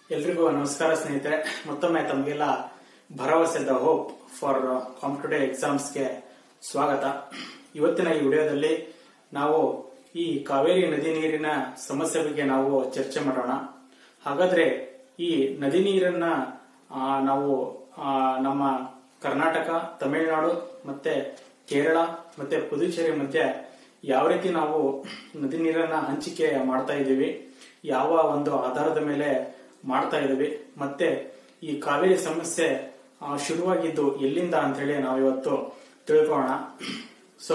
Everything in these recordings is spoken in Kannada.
ಎಲ್ರಿಗೂ ನಮಸ್ಕಾರ ಸ್ನೇಹಿತರೆ ಮತ್ತೊಮ್ಮೆ ತಮಗೆಲ್ಲ ಭರವಸೆ ದ ಹೋಪ್ ಫಾರ್ ಕಾಂಪಿಟೇಟಿವ್ ಎಕ್ಸಾಮ್ಸ್ಗೆ ಸ್ವಾಗತ ಇವತ್ತಿನ ಈ ವಿಡಿಯೋದಲ್ಲಿ ನಾವು ಈ ಕಾವೇರಿ ನದಿ ನೀರಿನ ಸಮಸ್ಯೆ ಬಗ್ಗೆ ನಾವು ಚರ್ಚೆ ಮಾಡೋಣ ಹಾಗಾದ್ರೆ ಈ ನದಿ ನೀರನ್ನ ಆ, ನಾವು ಆ, ನಮ್ಮ ಕರ್ನಾಟಕ ತಮಿಳುನಾಡು ಮತ್ತೆ ಕೇರಳ ಮತ್ತೆ ಪುದುಚೇರಿ ಮಧ್ಯೆ ಯಾವ ರೀತಿ ನಾವು ನದಿ ನೀರನ್ನ ಹಂಚಿಕೆ ಮಾಡ್ತಾ ಇದ್ದೀವಿ ಯಾವ ಒಂದು ಆಧಾರದ ಮೇಲೆ ಮಾಡ್ತಾ ಇದ್ದೀವಿ ಮತ್ತೆ ಈ ಕಾವೇರಿ ಸಮಸ್ಯೆ ಆ, ಶುರುವಾಗಿದ್ದು ಎಲ್ಲಿಂದ ಅಂತ ಹೇಳಿ ನಾವು ಇವತ್ತು ತಿಳ್ಕೊಳ್ಳೋಣ ಸೊ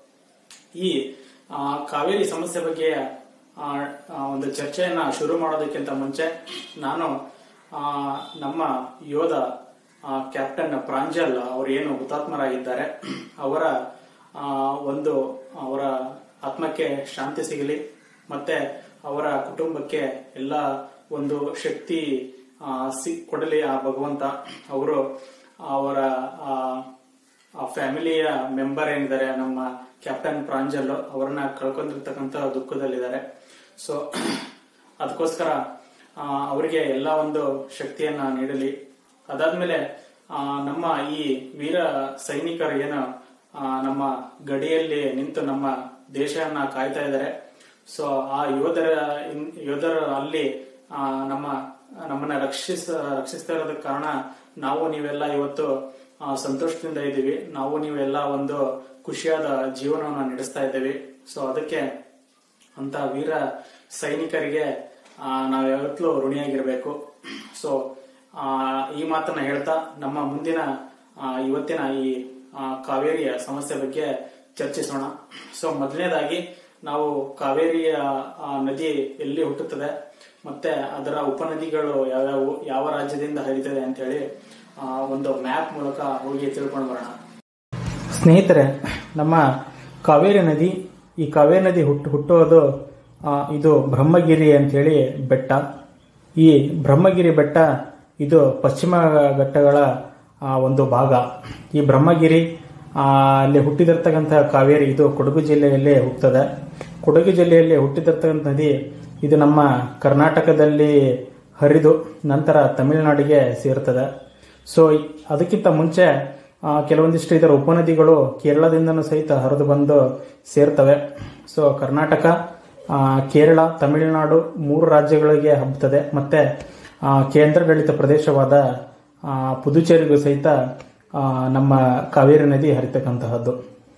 ಈ ಆ, ಕಾವೇರಿ ಸಮಸ್ಯೆ ಬಗ್ಗೆ ಆ, ಆ, ಒಂದು ಚರ್ಚೆಯನ್ನ ಶುರು ಮಾಡೋದಕ್ಕಿಂತ ಮುಂಚೆ ನಾನು ಆ, ನಮ್ಮ ಯೋಧ ಆ, ಕ್ಯಾಪ್ಟನ್ ಪ್ರಾಂಜಲ್ ಅವರು ಏನು ಹುತಾತ್ಮರಾಗಿದ್ದಾರೆ ಅವರ ಆ, ಒಂದು ಅವರ ಆತ್ಮಕ್ಕೆ ಶಾಂತಿ ಸಿಗಲಿ ಮತ್ತೆ ಅವರ ಕುಟುಂಬಕ್ಕೆ ಎಲ್ಲ ಒಂದು ಶಕ್ತಿ ಆ, ಸಿ- ಕೊಡಲಿ ಆ ಭಗವಂತ ಅವರು ಅವರ ಆ, ಆ ಫ್ಯಾಮಿಲಿಯ ಮೆಂಬರ್ ಏನಿದ್ದಾರೆ ನಮ್ಮ ಕ್ಯಾಪ್ಟನ್ ಪ್ರಾಂಜಲ್ ಅವರನ್ನ ಕಳ್ಕೊಂಡಿರ್ತಕ್ಕಂತ ದುಃಖದಲ್ಲಿದ್ದಾರೆ ಸೊ ಅದಕ್ಕೋಸ್ಕರ ಆ, ಅವರಿಗೆ ಎಲ್ಲ ಒಂದು ಶಕ್ತಿಯನ್ನ ನೀಡಲಿ ಅದಾದ್ಮೇಲೆ ಆ, ನಮ್ಮ ಈ ವೀರ ಸೈನಿಕರು ಏನು ಆ, ನಮ್ಮ ಗಡಿಯಲ್ಲಿ ನಿಂತು ನಮ್ಮ ದೇಶವನ್ನ ಕಾಯ್ತಾ ಇದ್ದಾರೆ ಸೊ ಆ ಯೋಧರ ಇನ್- ಯೋಧರು ಅಲ್ಲಿ ಆ, ನಮ್ಮ ನಮ್ಮನ್ನ ರಕ್ಷಿಸ ರಕ್ಷಿಸ್ತಾ ಇರೋದಕ್ಕೆ ಕಾರಣ ನಾವು ನೀವೆಲ್ಲ ಇವತ್ತು ಆ, ಸಂತೋಷದಿಂದ ಇದ್ದೀವಿ ನಾವು ನೀವೆಲ್ಲ ಒಂದು ಖುಷಿಯಾದ ಜೀವನವನ್ನು ನಡೆಸ್ತಾ ಇದ್ದೀವಿ ಸೊ ಅದಕ್ಕೆ ಅಂತ ವೀರ ಸೈನಿಕರಿಗೆ ಆ, ನಾವು ಯಾವತ್ತೂ ಋಣಿಯಾಗಿರ್ಬೇಕು ಸೊ ಆ, ಈ ಮಾತನ್ನ ಹೇಳ್ತಾ ನಮ್ಮ ಮುಂದಿನ ಆ, ಇವತ್ತಿನ ಈ ಆ, ಕಾವೇರಿಯ ಸಮಸ್ಯೆ ಬಗ್ಗೆ ಚರ್ಚಿಸೋಣ ಸೊ ಮೊದಲನೇದಾಗಿ ನಾವು ಕಾವೇರಿಯ ಆ, ನದಿ ಎಲ್ಲಿ ಹುಟ್ಟುತ್ತದೆ ಮತ್ತೆ ಅದರ ಉಪನದಿಗಳು ಯಾವ್ಯಾವು ಯಾವ ರಾಜ್ಯದಿಂದ ಹರಿತದೆ ಅಂತ ಹೇಳಿ ಒಂದು ಮ್ಯಾಪ್ ಮೂಲಕ ಹೋಗಿ ತಿಳ್ಕೊಂಡು ಬರೋಣ ಸ್ನೇಹಿತರೆ ನಮ್ಮ ಕಾವೇರಿ ನದಿ ಈ ಕಾವೇರಿ ನದಿ ಹುಟ್ಟು ಹುಟ್ಟುವುದು ಆ, ಇದು ಬ್ರಹ್ಮಗಿರಿ ಅಂತ ಹೇಳಿ ಬೆಟ್ಟ ಈ ಬ್ರಹ್ಮಗಿರಿ ಬೆಟ್ಟ ಇದು ಪಶ್ಚಿಮ ಘಟ್ಟಗಳ ಆ, ಒಂದು ಭಾಗ ಈ ಬ್ರಹ್ಮಗಿರಿ ಆ, ಅಲ್ಲಿ ಹುಟ್ಟಿದಿರ್ತಕ್ಕಂಥ ಕಾವೇರಿ ಇದು ಕೊಡಗು ಜಿಲ್ಲೆಯಲ್ಲಿ ಹುಟ್ಟುತ್ತದೆ ಕೊಡಗು ಜಿಲ್ಲೆಯಲ್ಲಿ ಹುಟ್ಟಿದಿರ್ತಕ್ಕಂಥ ನದಿ ಇದು ನಮ್ಮ ಕರ್ನಾಟಕದಲ್ಲಿ ಹರಿದು ನಂತರ ತಮಿಳುನಾಡಿಗೆ ಸೇರ್ತದೆ ಸೊ ಈ- ಅದಕ್ಕಿಂತ ಮುಂಚೆ ಆ, ಕೆಲವೊಂದಿಷ್ಟು ಇದರ ಉಪನದಿಗಳು ಕೇರಳದಿಂದನೂ ಸಹಿತ ಹರಿದು ಬಂದು ಸೇರ್ತವೆ ಸೊ ಕರ್ನಾಟಕ ಆ, ಕೇರಳ ತಮಿಳುನಾಡು ಮೂರು ರಾಜ್ಯಗಳಿಗೆ ಹಬ್ಬುತ್ತದೆ ಮತ್ತೆ ಆ, ಕೇಂದ್ರಾಡಳಿತ ಪ್ರದೇಶವಾದ ಆ, ಪುದುಚೇರಿಗೂ ಸಹಿತ ಆ, ನಮ್ಮ ಕಾವೇರಿ ನದಿ ಹರಿತಕ್ಕಂತಹದ್ದು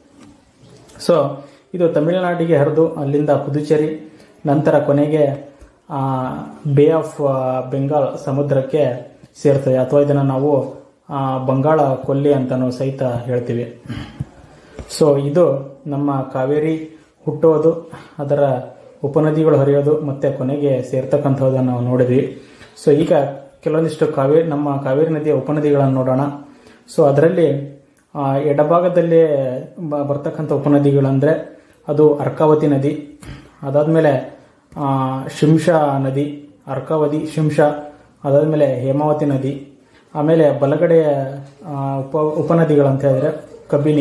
ಸೊ ಇದು ತಮಿಳುನಾಡಿಗೆ ಹರಿದು ಅಲ್ಲಿಂದ ಪುದುಚೇರಿ ನಂತರ ಕೊನೆಗೆ ಆ, ಬೇ ಆಫ್ ಆ, ಬೆಂಗಾಲ್ ಸಮುದ್ರಕ್ಕೆ ಸೇರ್ತದೆ ಅಥವಾ ಇದನ್ನು ನಾವು ಆ, ಬಂಗಾಳ ಕೊಲ್ಲಿ ಅಂತಲೂ ಸಹಿತ ಹೇಳ್ತೀವಿ ಸೊ ಇದು ನಮ್ಮ ಕಾವೇರಿ ಹುಟ್ಟುವುದು ಅದರ ಉಪನದಿಗಳು ಹರಿಯೋದು ಮತ್ತೆ ಕೊನೆಗೆ ಸೇರ್ತಕ್ಕಂಥದ್ದನ್ನು ನಾವು ನೋಡಿದ್ವಿ ಸೊ ಈಗ ಕೆಲವೊಂದಿಷ್ಟು ಕಾವೇರಿ ನಮ್ಮ ಕಾವೇರಿ ನದಿಯ ಉಪನದಿಗಳನ್ನು ನೋಡೋಣ ಸೊ ಅದರಲ್ಲಿ ಆ, ಎಡಭಾಗದಲ್ಲಿ ಬ- ಬರ್ತಕ್ಕಂಥ ಉಪನದಿಗಳಂದ್ರೆ ಅದು ಅರ್ಕಾವತಿ ನದಿ ಅದಾದ್ಮೇಲೆ ಆ, ಶಿಂಷಾ ನದಿ ಅರ್ಕಾವತಿ ಶಿಂಷಾ ಅದಾದ್ಮೇಲೆ ಹೇಮಾವತಿ ನದಿ ಆಮೇಲೆ ಬಲಗಡೆಯ ಆ, ಉಪ ಉಪನದಿಗಳಂತ ಹೇಳಿದ್ರೆ ಕಬಿನಿ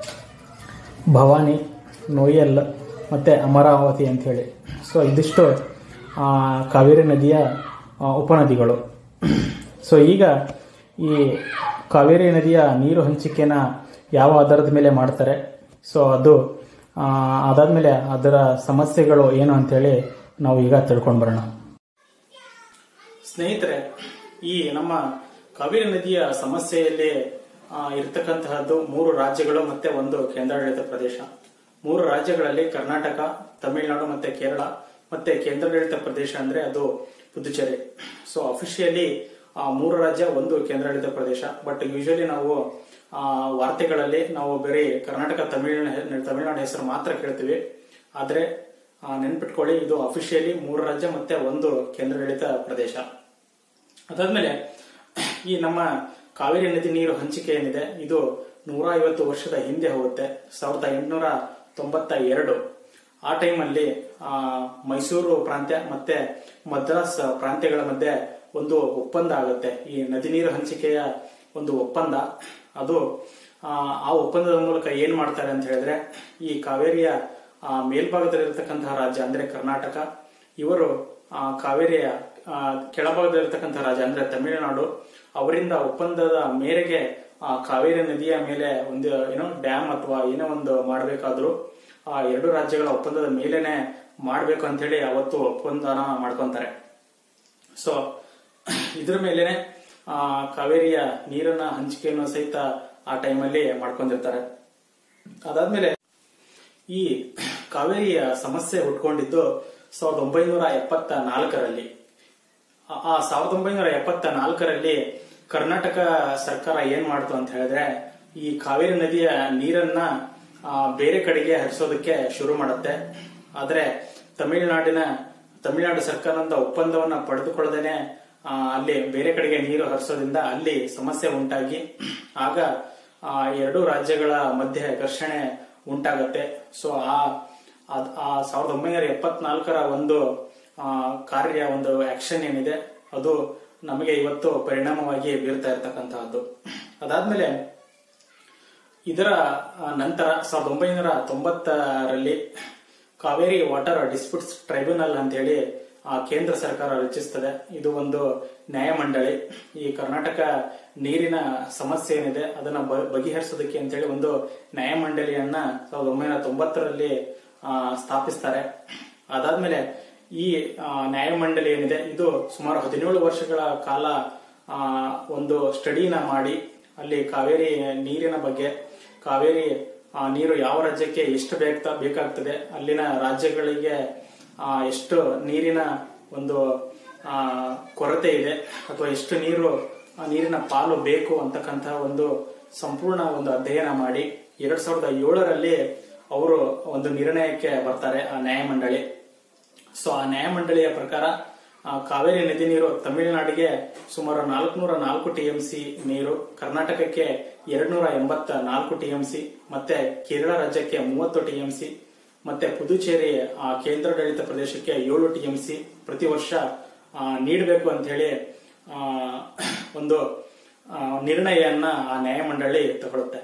ಭವಾನಿ ನೋಯಲ್ ಮತ್ತೆ ಅಮರಾವತಿ ಅಂತ ಹೇಳಿ ಸೊ ಇದಿಷ್ಟು ಆ, ಕಾವೇರಿ ನದಿಯ ಆ, ಉಪನದಿಗಳು ಸೊ ಈಗ ಈ ಕಾವೇರಿ ನದಿಯ ನೀರು ಹಂಚಿಕೆನ ಯಾವ ಆಧಾರದ ಮೇಲೆ ಮಾಡ್ತಾರೆ ಸೊ ಅದು ಆ, ಅದಾದ್ಮೇಲೆ ಅದರ ಸಮಸ್ಯೆಗಳು ಏನು ಅಂತೇಳಿ ನಾವು ಈಗ ತಿಳ್ಕೊಂಡು ಬರೋಣ ಸ್ನೇಹಿತರೆ ಈ ನಮ್ಮ ಕಾವೇರಿ ನದಿಯ ಸಮಸ್ಯೆಯಲ್ಲಿ ಆ, ಇರತಕ್ಕಂತಹದ್ದು ಮೂರು ರಾಜ್ಯಗಳು ಮತ್ತೆ ಒಂದು ಕೇಂದ್ರಾಡಳಿತ ಪ್ರದೇಶ ಮೂರು ರಾಜ್ಯಗಳಲ್ಲಿ ಕರ್ನಾಟಕ ತಮಿಳುನಾಡು ಮತ್ತೆ ಕೇರಳ ಮತ್ತೆ ಕೇಂದ್ರಾಡಳಿತ ಪ್ರದೇಶ ಅಂದ್ರೆ ಅದು ಪುದುಚೇರಿ ಸೊ ಅಫಿಷಿಯಲಿ ಮೂರು ರಾಜ್ಯ ಒಂದು ಕೇಂದ್ರಾಡಳಿತ ಪ್ರದೇಶ ಬಟ್ ಯೂಶಲಿ ನಾವು ಆ, ವಾರ್ತೆಗಳಲ್ಲಿ ನಾವು ಬರೀ ಕರ್ನಾಟಕ ತಮಿಳು ತಮಿಳುನಾಡು ಹೆಸರು ಮಾತ್ರ ಕೇಳ್ತೀವಿ ಆದ್ರೆ ಆ, ನೆನ್ಪಿಟ್ಕೊಳ್ಳಿ ಇದು ಅಫಿಷಿಯಲಿ ಮೂರು ರಾಜ್ಯ ಮತ್ತೆ ಒಂದು ಕೇಂದ್ರಾಡಳಿತ ಪ್ರದೇಶ ಅದಾದ್ಮೇಲೆ ಈ ನಮ್ಮ ಕಾವೇರಿ ನದಿ ನೀರು ಹಂಚಿಕೆ ಏನಿದೆ ಇದು ನೂರ ಐವತ್ತು ವರ್ಷದ ಹಿಂದೆ ಹೋಗುತ್ತೆ ಸಾವಿರದ ಎಂಟುನೂರ ತೊಂಬತ್ತ ಎರಡು ಆ ಟೈಮಲ್ಲಿ ಆ, ಮೈಸೂರು ಪ್ರಾಂತ್ಯ ಮತ್ತೆ ಮದ್ರಾಸ್ ಪ್ರಾಂತ್ಯಗಳ ಮಧ್ಯೆ ಒಂದು ಒಪ್ಪಂದ ಆಗುತ್ತೆ ಈ ನದಿ ನೀರು ಹಂಚಿಕೆಯ ಒಂದು ಒಪ್ಪಂದ ಅದು ಆ, ಆ ಒಪ್ಪಂದದ ಮೂಲಕ ಏನ್ ಮಾಡ್ತಾರೆ ಅಂತ ಹೇಳಿದ್ರೆ ಈ ಕಾವೇರಿಯ ಆ, ಮೇಲ್ಭಾಗದಲ್ಲಿರ್ತಕ್ಕಂತಹ ರಾಜ್ಯ ಅಂದ್ರೆ ಕರ್ನಾಟಕ ಇವರು ಆ, ಕಾವೇರಿಯ ಆ, ಕೆಳಭಾಗದಲ್ಲಿರ್ತಕ್ಕಂಥ ರಾಜ್ಯ ಅಂದ್ರೆ ತಮಿಳುನಾಡು ಅವರಿಂದ ಒಪ್ಪಂದದ ಮೇರೆಗೆ ಆ ಕಾವೇರಿ ನದಿಯ ಮೇಲೆ ಒಂದು ಏನೋ ಡ್ಯಾಮ್ ಅಥವಾ ಏನೋ ಒಂದು ಮಾಡಬೇಕಾದ್ರೂ ಆ ಎರಡು ರಾಜ್ಯಗಳ ಒಪ್ಪಂದದ ಮೇಲೇನೆ ಮಾಡಬೇಕು ಅಂತ ಹೇಳಿ ಅವತ್ತು ಒಪ್ಪಂದನ ಮಾಡ್ಕೊಂತಾರೆ ಸೊ ಇದ್ರ ಮೇಲೆನೆ ಆ ಕಾವೇರಿಯ ನೀರನ್ನ ಹಂಚಿಕೆಯನ್ನು ಸಹಿತ ಆ ಟೈಮಲ್ಲಿ ಮಾಡ್ಕೊಂಡಿರ್ತಾರೆ ಅದಾದ್ಮೇಲೆ ಈ ಕಾವೇರಿಯ ಸಮಸ್ಯೆ ಹುಟ್ಕೊಂಡಿದ್ದು ಸಾವಿರದ ಒಂಬೈನೂರ ಎಪ್ಪತ್ತ ನಾಲ್ಕರಲ್ಲಿ ಆ- ಆ ಸಾವಿರದ ಒಂಬೈನೂರ ಎಪ್ಪತ್ತ ನಾಲ್ಕರಲ್ಲಿ ಕರ್ನಾಟಕ ಸರ್ಕಾರ ಏನ್ ಮಾಡ್ತು ಅಂತ ಹೇಳಿದ್ರೆ ಈ ಕಾವೇರಿ ನದಿಯ ನೀರನ್ನ ಆ, ಬೇರೆ ಕಡೆಗೆ ಹರಿಸೋದಕ್ಕೆ ಶುರು ಮಾಡುತ್ತೆ ಆದ್ರೆ ತಮಿಳುನಾಡಿನ ತಮಿಳುನಾಡು ಸರ್ಕಾರದಿಂದ ಒಪ್ಪಂದವನ್ನ ಪಡೆದುಕೊಳ್ಳದೇನೆ ಆ, ಅಲ್ಲಿ ಬೇರೆ ಕಡೆಗೆ ನೀರು ಹರಿಸೋದ್ರಿಂದ ಅಲ್ಲಿ ಸಮಸ್ಯೆ ಉಂಟಾಗಿ ಆಗ ಆ ಎರಡು ರಾಜ್ಯಗಳ ಮಧ್ಯೆ ಘರ್ಷಣೆ ಉಂಟಾಗತ್ತೆ ಸೊ ಆ ಅದ್- ಆ ಸಾವಿರದ ಒಂಬೈನೂರ ಎಪ್ಪತ್ನಾಲ್ಕರ ಒಂದು ಆ, ಕಾರ್ಯ ಒಂದು ಆಕ್ಷನ್ ಏನಿದೆ ಅದು ನಮಗೆ ಇವತ್ತು ಪರಿಣಾಮವಾಗಿ ಬೀರ್ತಾ ಇರತಕ್ಕಂತಹದ್ದು ಅದಾದ್ಮೇಲೆ ಇದರ ಆ, ನಂತರ ಸಾವಿರದ ಒಂಬೈನೂರ ತೊಂಬತ್ತರಲ್ಲಿ ಕಾವೇರಿ ವಾಟರ್ ಡಿಸ್ಪ್ಯೂಟ್ಸ್ ಟ್ರೈಬ್ಯುನಲ್ ಅಂತ ಹೇಳಿ ಆ ಕೇಂದ್ರ ಸರ್ಕಾರ ರಚಿಸ್ತದೆ ಇದು ಒಂದು ನ್ಯಾಯಮಂಡಳಿ ಈ ಕರ್ನಾಟಕ ನೀರಿನ ಸಮಸ್ಯೆ ಏನಿದೆ ಅದನ್ನ ಬ- ಬಗೆಹರಿಸೋದಕ್ಕೆ ಅಂತ ಹೇಳಿ ಒಂದು ನ್ಯಾಯಮಂಡಳಿಯನ್ನ ಸಾವಿರದ ಒಂಬೈನೂರ ತೊಂಬತ್ತರಲ್ಲಿ ಆ, ಸ್ಥಾಪಿಸ್ತಾರೆ ಅದಾದ್ಮೇಲೆ ಈ ಆ, ನ್ಯಾಯಮಂಡಳಿ ಏನಿದೆ ಇದು ಸುಮಾರು ಹದಿನೇಳು ವರ್ಷಗಳ ಕಾಲ ಆ, ಒಂದು ಸ್ಟಡಿನ ಮಾಡಿ ಅಲ್ಲಿ ಕಾವೇರಿ ನೀರಿನ ಬಗ್ಗೆ ಕಾವೇರಿ ಆ, ನೀರು ಯಾವ ರಾಜ್ಯಕ್ಕೆ ಎಷ್ಟು ಬೇಕಾ ಬೇಕಾಗ್ತದೆ ಅಲ್ಲಿನ ರಾಜ್ಯಗಳಿಗೆ ಆ, ಎಷ್ಟು ನೀರಿನ ಒಂದು ಆ, ಕೊರತೆ ಇದೆ ಅಥವಾ ಎಷ್ಟು ನೀರು ಆ ನೀರಿನ ಪಾಲು ಬೇಕು ಅಂತಕ್ಕಂತಹ ಒಂದು ಸಂಪೂರ್ಣ ಒಂದು ಅಧ್ಯಯನ ಮಾಡಿ ಎರಡ್ ಸಾವಿರದ ಏಳರಲ್ಲಿ ಅವರು ಒಂದು ನಿರ್ಣಯಕ್ಕೆ ಬರ್ತಾರೆ ಆ ನ್ಯಾಯಮಂಡಳಿ ಸೊ ಆ ನ್ಯಾಯಮಂಡಳಿಯ ಪ್ರಕಾರ ಆ, ಕಾವೇರಿ ನದಿ ನೀರು ತಮಿಳುನಾಡಿಗೆ ಸುಮಾರು ನಾಲ್ಕುನೂರ ನಾಲ್ಕು ಟಿಎಂಸಿ ನೀರು ಕರ್ನಾಟಕಕ್ಕೆ ಎರಡ್ನೂರ ಎಂಬತ್ತ ನಾಲ್ಕು ಟಿಎಂಸಿ ಮತ್ತೆ ಕೇರಳ ರಾಜ್ಯಕ್ಕೆ ಮೂವತ್ತು ಟಿಎಂಸಿ ಮತ್ತೆ ಪುದುಚೇರಿ ಆ, ಕೇಂದ್ರಾಡಳಿತ ಪ್ರದೇಶಕ್ಕೆ ಏಳು ಟಿಎಂಸಿ ಪ್ರತಿ ವರ್ಷ ಆ, ನೀಡಬೇಕು ಅಂತ ಹೇಳಿ ಆ, ಒಂದು ಆ, ನಿರ್ಣಯವನ್ನ ಆ ನ್ಯಾಯಮಂಡಳಿ ತಗೊಳುತ್ತೆ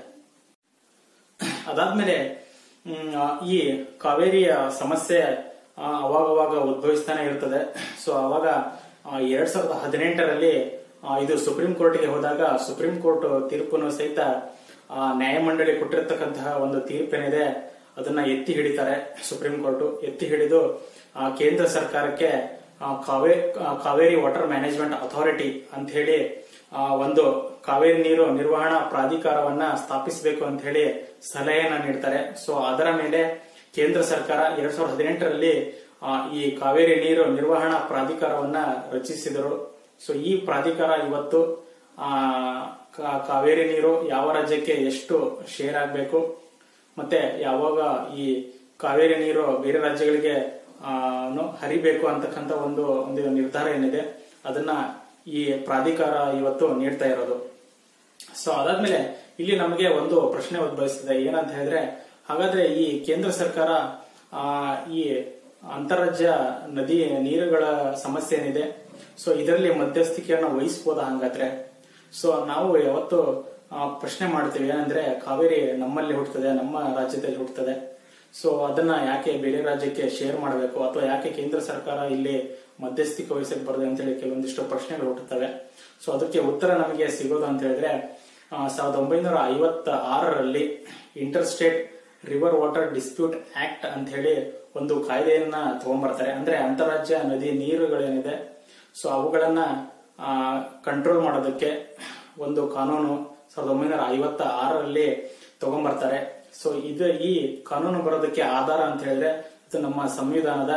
ಅದಾದ್ಮೇಲೆ ಮ್, ಆ, ಈ ಕಾವೇರಿಯ ಸಮಸ್ಯೆ ಆ, ಅವಾಗವಾಗ ಉದ್ಭವಿಸ್ತಾನೆ ಇರ್ತದೆ ಸೊ ಅವಾಗ ಆ, ಎರಡ್ ಸಾವಿರದ ಹದಿನೆಂಟರಲ್ಲಿ ಆ, ಇದು ಸುಪ್ರೀಂ ಕೋರ್ಟ್ಗೆ ಹೋದಾಗ ಸುಪ್ರೀಂ ಕೋರ್ಟ್ ತೀರ್ಪನ್ನು ಸಹಿತ ಆ, ನ್ಯಾಯಮಂಡಳಿ ಕೊಟ್ಟಿರ್ತಕ್ಕಂತಹ ಒಂದು ತೀರ್ಪೇನಿದೆ ಅದನ್ನ ಎತ್ತಿ ಹಿಡಿತಾರೆ ಸುಪ್ರೀಂ ಕೋರ್ಟ್ ಎತ್ತಿ ಹಿಡಿದು ಆ, ಕೇಂದ್ರ ಸರ್ಕಾರಕ್ಕೆ ಆ, ಕಾವೇ ಆ, ಕಾವೇರಿ ವಾಟರ್ ಮ್ಯಾನೇಜ್ಮೆಂಟ್ ಅಥಾರಿಟಿ ಅಂತ ಹೇಳಿ ಆ, ಒಂದು ಕಾವೇರಿ ನೀರು ನಿರ್ವಹಣಾ ಪ್ರಾಧಿಕಾರವನ್ನ ಸ್ಥಾಪಿಸಬೇಕು ಅಂತ ಹೇಳಿ ಸಲಹೆಯನ್ನ ನೀಡ್ತಾರೆ ಸೊ ಅದರ ಮೇಲೆ ಕೇಂದ್ರ ಸರ್ಕಾರ ಎರಡ್ ಸಾವಿರದ ಹದಿನೆಂಟರಲ್ಲಿ ಆ, ಈ ಕಾವೇರಿ ನೀರು ನಿರ್ವಹಣಾ ಪ್ರಾಧಿಕಾರವನ್ನ ರಚಿಸಿದರು ಸೊ ಈ ಪ್ರಾಧಿಕಾರ ಇವತ್ತು ಆ, ಕಾ- ಕಾವೇರಿ ನೀರು ಯಾವ ರಾಜ್ಯಕ್ಕೆ ಎಷ್ಟು ಶೇರ್ ಆಗಬೇಕು ಮತ್ತೆ ಯಾವಾಗ ಈ ಕಾವೇರಿ ನೀರು ಬೇರೆ ರಾಜ್ಯಗಳಿಗೆ ಆ, ನು ಹರಿಬೇಕು ಅಂತಕ್ಕಂಥ ಒಂದು ಒಂದು ನಿರ್ಧಾರ ಏನಿದೆ ಅದನ್ನ ಈ ಪ್ರಾಧಿಕಾರ ಇವತ್ತು ನೀಡ್ತಾ ಇರೋದು ಸೊ ಅದಾದ್ಮೇಲೆ ಇಲ್ಲಿ ನಮಗೆ ಒಂದು ಪ್ರಶ್ನೆ ಉದ್ಭವಿಸ್ತದೆ ಏನಂತ ಹೇಳಿದ್ರೆ ಹಾಗಾದ್ರೆ ಈ ಕೇಂದ್ರ ಸರ್ಕಾರ ಆ, ಈ ಅಂತಾರಾಜ್ಯ ನದಿ ನೀರುಗಳ ಸಮಸ್ಯೆ ಏನಿದೆ ಸೊ ಇದರಲ್ಲಿ ಮಧ್ಯಸ್ಥಿಕೆಯನ್ನು ವಹಿಸಬಹುದಾ ಹಂಗಾದ್ರೆ ಸೊ ನಾವು ಯಾವತ್ತು ಆ, ಪ್ರಶ್ನೆ ಮಾಡ್ತೀವಿ ಏನಂದ್ರೆ ಕಾವೇರಿ ನಮ್ಮಲ್ಲಿ ಹುಟ್ಟುತ್ತದೆ ನಮ್ಮ ರಾಜ್ಯದಲ್ಲಿ ಹುಟ್ಟುತ್ತದೆ ಸೊ ಅದನ್ನ ಯಾಕೆ ಬೇರೆ ರಾಜ್ಯಕ್ಕೆ ಶೇರ್ ಮಾಡಬೇಕು ಅಥವಾ ಯಾಕೆ ಕೇಂದ್ರ ಸರ್ಕಾರ ಇಲ್ಲಿ ಮಧ್ಯಸ್ಥಿಕೆ ವಹಿಸಕ್ ಬರದೆ ಅಂತ ಹೇಳಿ ಕೆಲವೊಂದಿಷ್ಟು ಪ್ರಶ್ನೆಗಳು ಹುಟ್ಟುತ್ತವೆ ಸೊ ಅದಕ್ಕೆ ಉತ್ತರ ನಮಗೆ ಸಿಗೋದು ಅಂತ ಹೇಳಿದ್ರೆ ಆ, ಸಾವಿರದ ಒಂಬೈನೂರ ಐವತ್ತ ಆರರಲ್ಲಿ inter state river water dispute act ಅಂತ ಹೇಳಿ ಒಂದು ಕಾಯ್ದೆಯನ್ನ ತಗೊಂಡ್ಬರ್ತಾರೆ ಅಂದ್ರೆ ಅಂತಾರಾಜ್ಯ ನದಿ ನೀರುಗಳೇನಿದೆ ಸೊ ಅವುಗಳನ್ನ ಕಂಟ್ರೋಲ್ ಮಾಡೋದಕ್ಕೆ ಒಂದು ಕಾನೂನು ಸಾವಿರದ ಒಂಬೈನೂರ ಐವತ್ತ ಆರರಲ್ಲಿ ತಗೊಂಡ್ಬರ್ತಾರೆ ಸೊ ಇದು ಈ ಕಾನೂನು ಬರೋದಕ್ಕೆ ಆಧಾರ ಅಂತ ಹೇಳಿದ್ರೆ ಇದು ನಮ್ಮ ಸಂವಿಧಾನದ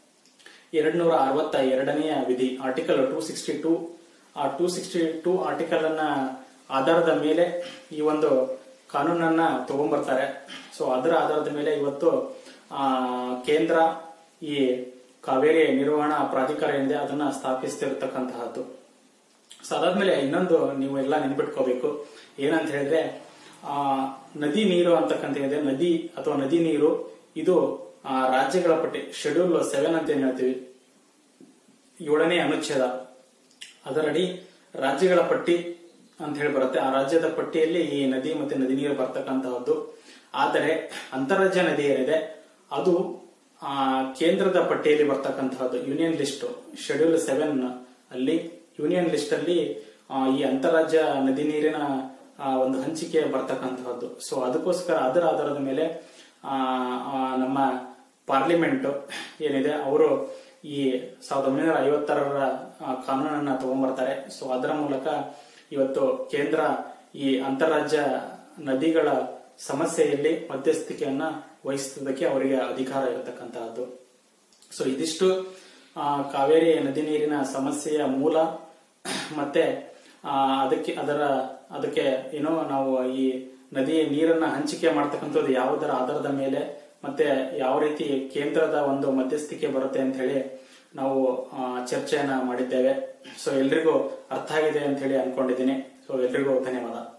ಎರಡ್ ನೂರ ಅರವತ್ತ ಎರಡನೆಯ ವಿಧಿ ಆರ್ಟಿಕಲ್ ಟೂ ಸಿಕ್ಸ್ಟಿ ಟೂ ಆ ಟೂ ಸಿಕ್ಸ್ಟಿ ಟೂ ಆರ್ಟಿಕಲ್ ಅನ್ನ ಆಧಾರದ ಮೇಲೆ ಈ ಒಂದು ಕಾನೂನನ್ನ ತಗೊಂಡ್ಬರ್ತಾರೆ ಸೊ ಅದರ ಆಧಾರದ ಮೇಲೆ ಇವತ್ತು ಆ, ಕೇಂದ್ರ ಈ ಕಾವೇರಿ ನಿರ್ವಹಣಾ ಪ್ರಾಧಿಕಾರ ಏನಿದೆ ಅದನ್ನ ಸ್ಥಾಪಿಸ್ತಿರ್ತಕ್ಕಂತಹದ್ದು ಸೊ ಅದಾದ್ಮೇಲೆ ಇನ್ನೊಂದು ನೀವು ಎಲ್ಲ ನೆನ್ಪಿಟ್ಕೋಬೇಕು ಏನಂತ ಹೇಳಿದ್ರೆ ಆ ನದಿ ನೀರು ಅಂತಕ್ಕಂಥ ಇದೆ ನದಿ ಅಥವಾ ನದಿ ನೀರು ಇದು ಆ, ರಾಜ್ಯಗಳ ಪಟ್ಟಿ ಶೆಡ್ಯೂಲ್ ಸೆವೆನ್ ಅಂತ ಏನ್ ಹೇಳ್ತೀವಿ ಏಳನೇ ಅನುಚ್ಛೇದ ಅದರಡಿ ರಾಜ್ಯಗಳ ಪಟ್ಟಿ ಅಂತ ಹೇಳಿ ಬರುತ್ತೆ ಆ ರಾಜ್ಯದ ಪಟ್ಟಿಯಲ್ಲಿ ಈ ನದಿ ಮತ್ತೆ ನದಿ ನೀರು ಬರ್ತಕ್ಕಂತಹದ್ದು ಆದರೆ ಅಂತಾರಾಜ್ಯ ನದಿ ಏನಿದೆ ಅದು ಆ, ಕೇಂದ್ರದ ಪಟ್ಟಿಯಲ್ಲಿ ಬರ್ತಕ್ಕಂತಹದ್ದು ಯೂನಿಯನ್ ಲಿಸ್ಟ್ ಶೆಡ್ಯೂಲ್ ಸೆವೆನ್ ಅಲ್ಲಿ ಯೂನಿಯನ್ ಲಿಸ್ಟ್ ಅಲ್ಲಿ ಆ, ಈ ಅಂತಾರಾಜ್ಯ ನದಿ ನೀರಿನ ಆ, ಒಂದು ಹಂಚಿಕೆ ಬರ್ತಕ್ಕಂತಹದ್ದು ಸೊ ಅದಕ್ಕೋಸ್ಕರ ಅದರ ಆಧಾರದ ಮೇಲೆ ಆ, ಆ, ನಮ್ಮ ಪಾರ್ಲಿಮೆಂಟ್ ಏನಿದೆ ಅವರು ಈ ಸಾವಿರದ ಒಂಬೈನೂರ ಐವತ್ತಾರರ ಆ, ಕಾನೂನನ್ನ ತಗೊಂಡ್ಬರ್ತಾರೆ ಸೊ ಅದರ ಮೂಲಕ ಇವತ್ತು ಕೇಂದ್ರ ಈ ಅಂತಾರಾಜ್ಯ ನದಿಗಳ ಸಮಸ್ಯೆಯಲ್ಲಿ ಮಧ್ಯಸ್ಥಿಕೆಯನ್ನ ವಹಿಸುವುದಕ್ಕೆ ಅವರಿಗೆ ಅಧಿಕಾರ ಇರತಕ್ಕಂತಹದ್ದು ಸೊ ಇದಿಷ್ಟು ಆ, ಕಾವೇರಿ ನದಿ ನೀರಿನ ಸಮಸ್ಯೆಯ ಮೂಲ ಮತ್ತೆ ಆ, ಅದಕ್ಕೆ ಅದರ ಅದಕ್ಕೆ ಏನೋ ನಾವು ಈ ನದಿ ನೀರನ್ನ ಹಂಚಿಕೆ ಮಾಡ್ತಕ್ಕಂಥದ್ದು ಯಾವುದರ ಆಧಾರದ ಮೇಲೆ ಮತ್ತೆ ಯಾವ ರೀತಿ ಕೇಂದ್ರದ ಒಂದು ಮಧ್ಯಸ್ಥಿಕೆ ಬರುತ್ತೆ ಅಂತ ಹೇಳಿ ನಾವು ಆ, ಚರ್ಚೆಯನ್ನ ಮಾಡಿದ್ದೇವೆ ಸೊ ಎಲ್ರಿಗೂ ಅರ್ಥ ಆಗಿದೆ ಅಂತ ಹೇಳಿ ಅನ್ಕೊಂಡಿದ್ದೀನಿ ಸೊ ಎಲ್ರಿಗೂ ಧನ್ಯವಾದ